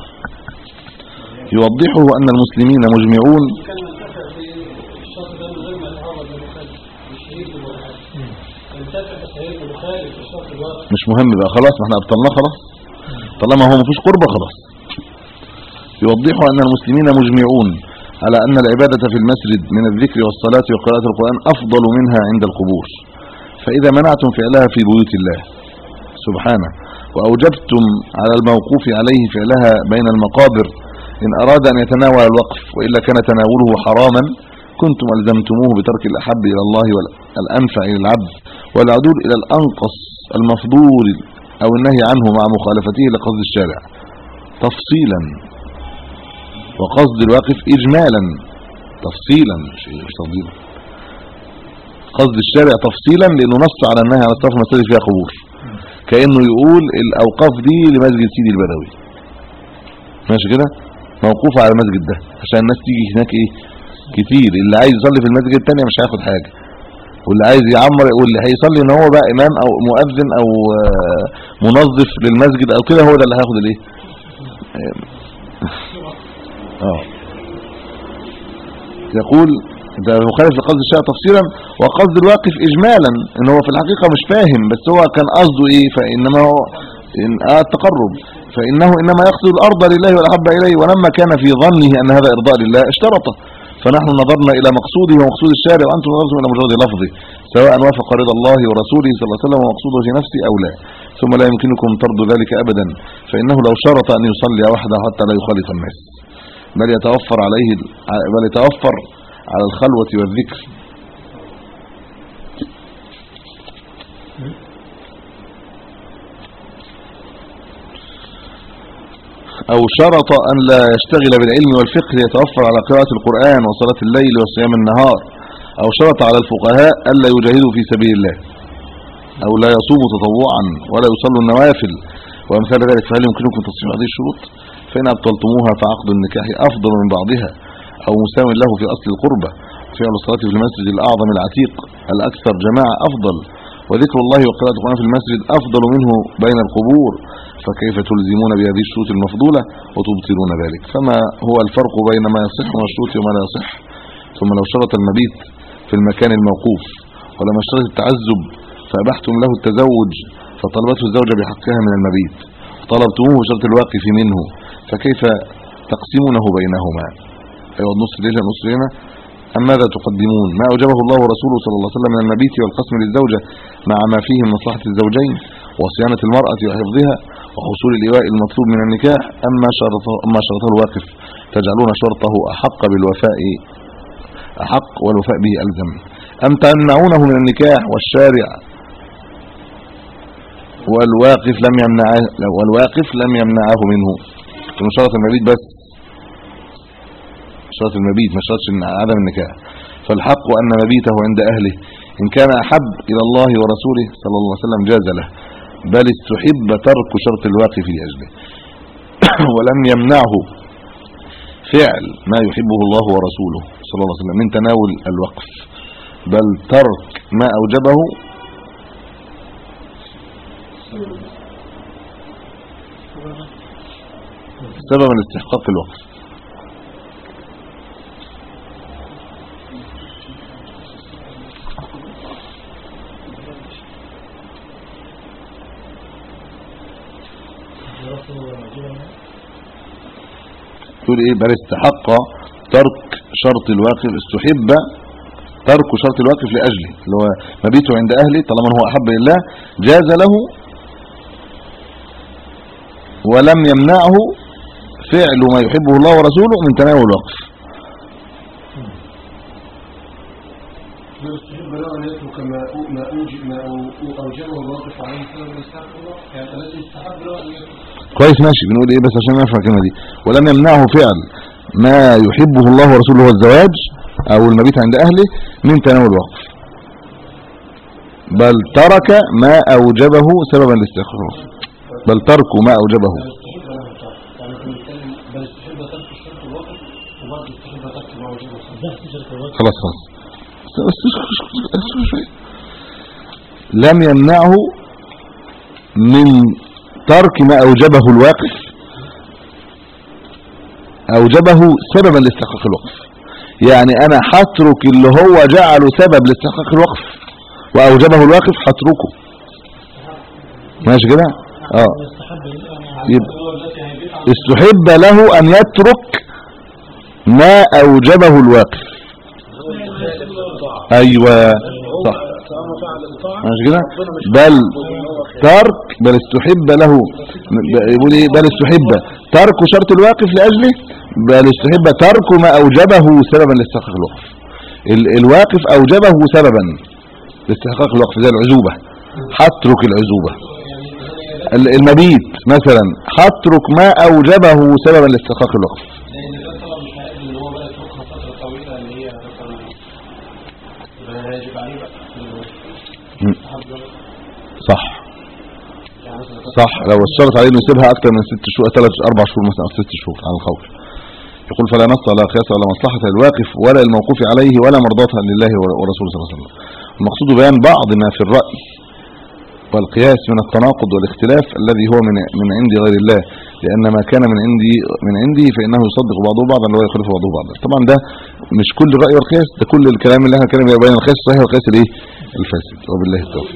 يوضحه ان المسلمين مجمعون كان منتفع بالشرط ده من غير ما يتعرض للمخالف مش هيجي المخالف ينتفع بس هيجي المخالف في شرط الواقع مش مهم بقى خلاص ما احنا ابطلناه خلاص طالما هو مفيش قربة خلاص يوضحه ان المسلمين مجمعون على أن العبادة في المسجد من الذكر والصلاة وقراءة القرآن أفضل منها عند القبور فإذا منعتم فعلها في بيوت الله سبحانه وأوجبتم على الموقوف عليه فعلها بين المقابر إن أراد أن يتناول الوقف وإلا كان تناوله حراما كنتم ألزمتموه بترك الأحب إلى الله والأنفع إلى العبد والعدول إلى الأنقص المفضول أو النهي عنه مع مخالفته لقصد الشارع تفصيلا وقصد الواقف إجمالا تفصيلا مش مش تفضيلا قصد الشارع تفصيلا لأنه نص على النهي على الصرف مساجد فيها قبور كأنه يقول الأوقاف دي لمسجد سيدي البدوي ماشي كده موقوف على المسجد ده عشان الناس تيجي هناك ايه كتير اللي عايز يصلي في المسجد التاني مش هياخد حاجة واللي عايز يعمر واللي هيصلي ان هو بقى امام او مؤذن او آه، منظف للمسجد او كده هو ده اللي هياخد الايه اه يقول ده مخالف لقصد الشارع تفسيرا وقصد الواقف اجمالا ان هو في الحقيقة مش فاهم بس هو كان قصده ايه فانما هو إن آه التقرب فانه انما يقصد الارض لله والاحب اليه ولما كان في ظنه ان هذا ارضاء لله اشترطه فنحن نظرنا الى مقصوده ومقصود الشارع وانتم نظرتم الى مجرد لفظه سواء وافق رضا الله ورسوله صلى الله عليه وسلم ومقصوده في نفسه او لا ثم لا يمكنكم طرد ذلك ابدا فانه لو شرط ان يصلي وحده حتى لا يخالط الناس بل يتوفر عليه بل يتوفر على الخلوة والذكر أو شرط أن لا يشتغل بالعلم والفقه يتوفر على قراءة القرآن وصلاة الليل وصيام النهار أو شرط على الفقهاء ألا يجاهدوا في سبيل الله أو لا يصوموا تطوعا ولا يصلوا النوافل وأمثال ذلك فهل يمكنكم تصحيح هذه الشروط فإن أبطلتموها فعقد النكاح أفضل من بعضها أو مساو له في أصل القربة فعل الصلاة في المسجد الأعظم العتيق الأكثر جماعة أفضل وذكر الله وقراءة القرآن في المسجد أفضل منه بين القبور فكيف تلزمون بهذه الشروط المفضولة وتبطلون ذلك فما هو الفرق بين ما يصح من الشروط وما لا يصح ثم لو شرط المبيت في المكان الموقوف ولما اشترط التعذب فأبحتم له التزوج فطلبته الزوجة بحقها من المبيت طلبتموه شرط الواقف منه فكيف تقسمونه بينهما أيوة نص ليلة نص ليلة أم ماذا تقدمون ما أوجبه الله ورسوله صلى الله عليه وسلم من المبيت والقسم للزوجة مع ما فيه من مصلحة الزوجين وصيانة المرأة وحفظها وحصول الإيواء المطلوب من النكاح أما شرطه, أما شرطه الواقف تجعلون شرطه أحق بالوفاء أحق والوفاء به ألزم أم تمنعونه من النكاح والشارع والواقف لم يمنعه والواقف لم يمنعه منه من شرط المبيت بس شرط المبيت ما شرطش عدم النكاح فالحق أن مبيته عند أهله إن كان أحب إلى الله ورسوله صلى الله عليه وسلم جاز له بل استحب ترك شرط الواقف لأجله ولم يمنعه فعل ما يحبه الله ورسوله صلى الله عليه وسلم من تناول الوقف بل ترك ما أوجبه سببا لاستحقاق الوقف تقول ايه بل استحق ترك شرط الواقف استحب ترك شرط الواقف لاجله اللي هو مبيته عند اهله طالما هو احب لله جاز له ولم يمنعه فعل ما يحبه الله ورسوله من تناول الوقف يستحب له ان يترك ما ما اوجب ما اوجبه الواقف عليه فلم يستحب له يعني الذي يستحب له ان يترك كويس ماشي بنقول ايه بس عشان نفهم الكلمه دي ولم يمنعه فعل ما يحبه الله ورسوله هو الزواج او المبيت عند اهله من تناول الوقف بل ترك ما اوجبه سببا لاستخراج بل ترك ما اوجبه يستحب له الترك يعني في الكلام بل يستحب ترك الشرط الواقف وبرضه يستحب ترك ما اوجبه خلاص خلاص بس اسكت- اسكت شوية. لم يمنعه من ترك ما اوجبه الواقف اوجبه سببا لاستحقاق الوقف يعني انا هترك اللي هو جعله سبب لاستحقاق الوقف واوجبه الواقف هتركه ماشي كده اه يستحب يبقى استحب له ان يترك ما اوجبه الواقف ايوه صح طالما فعل الطاعة مش كده بل ترك بل استحب له ب- يقول ايه بل استحب ترك شرط الواقف لاجله بل استحب ترك ما اوجبه سببا لاستحقاق الوقف ال- الواقف اوجبه سببا لاستحقاق الوقف زي العزوبة هترك العزوبة ال- المبيت مثلا هترك ما اوجبه سببا لاستحقاق الوقف لان ده طبعا مش هيقدم ان هو بقى يتركها فتره طويله اللي هي مثلا يبقى يجب عليه بقى م. يستحب صح له. يعني مثلا صح لو اشترط عليه انه يسيبها اكثر من ست شهور ثلاث اربع شهور مثلا او ست شهور على القول يقول فلا نص ولا قياس ولا مصلحة للواقف ولا الموقوف عليه ولا مرضاة لله ورسوله صلى الله عليه وسلم المقصود بيان بعض ما في الرأي والقياس من التناقض والاختلاف الذي هو من من عند غير الله لأن ما كان من عندي من عندي فإنه يصدق بعضه بعضا ولا يخالف بعضه بعضا طبعا ده مش كل الرأي والقياس ده كل الكلام اللي احنا بنتكلم فيه بين القياس الصحيح والقياس الايه الفاسد وبالله التوفيق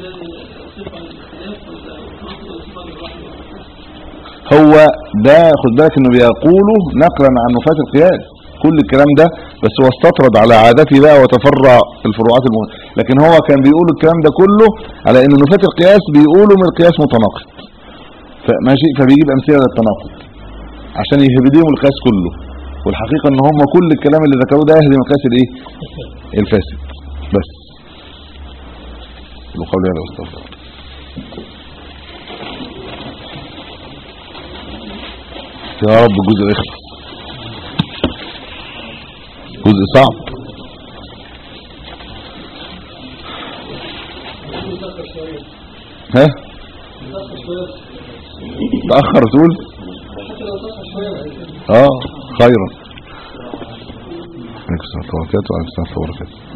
هو ده خد بالك انه بيقوله نقلا عن نفاة القياس كل الكلام ده بس هو استطرد على عادته بقى وتفرع في الفروعات المه... لكن هو كان بيقول الكلام ده كله على ان نفاة القياس بيقولوا من القياس متناقض فماشي فبيجيب امثله للتناقض عشان يهبديهم القياس كله والحقيقه ان هم كل الكلام اللي ذكروه ده يهدم القياس الايه الفاسد بس قولي هذا واستغفر الله. يا رب جزء يخلص جزء صعب ها تأخر تقول اه خيرا عليكم السلام ورحمة الله وبركاته وعليكم السلام ورحمة الله وبركاته